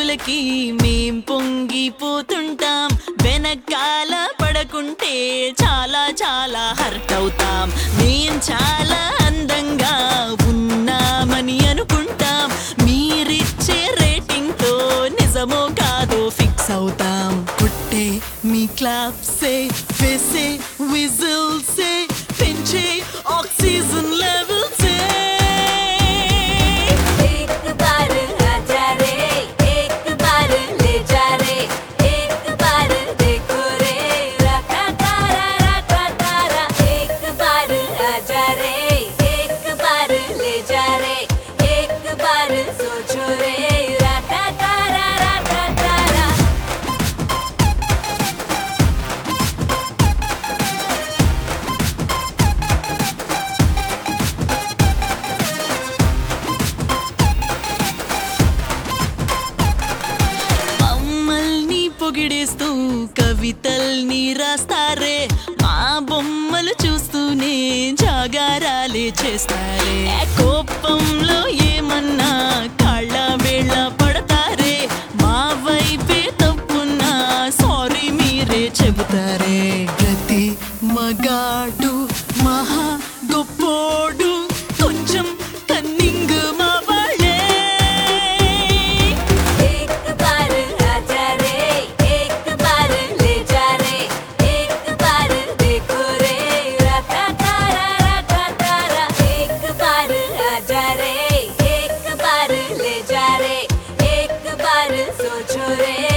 పొంగులకి మేం పొంగిపోతుంటాం వెనకాల పడకుంటే చాలా చాలా హర్ట్ అవుతాం మేం చాలా అందంగా ఉన్నామని అనుకుంటాం మీరిచ్చే రేటింగ్ తో నిజమో కాదో ఫిక్స్ అవుతాం కొట్టే మీ క్లాప్సే వేసే విజిల్సే పెంచే ఆక్సిజన్ లెవెల్సే एक बार आजा रे एक बार ले जा रे एक बार देखो रे रखा तारा रखा तारा एक बार आजा रे एक बार ले जा रे एक बार सोचो रे रखा तारा रखा तारा మమ్మల్ని పొగిడేస్తూ కవితల్ని రాస్తారే మా బొమ్మలు చూస్తూనే జాగారాలే చేస్తారే కోపంలో ఏమన్నా కాళ్ళ వేళ్ళ పడతారే మా వైపే తప్పున్నా సారీ మీరే చెబుతారే ప్రతి మగాడు మహా గొప్పోడు కొంచెం కన్నింగ్ మా వాళ్ళే एक बार आजा रे एक बार ले जा रे एक बार देखो रे रखा तारा रखा तारा एक बार आजा रे एक बार ले जा रे एक बार सोचो रे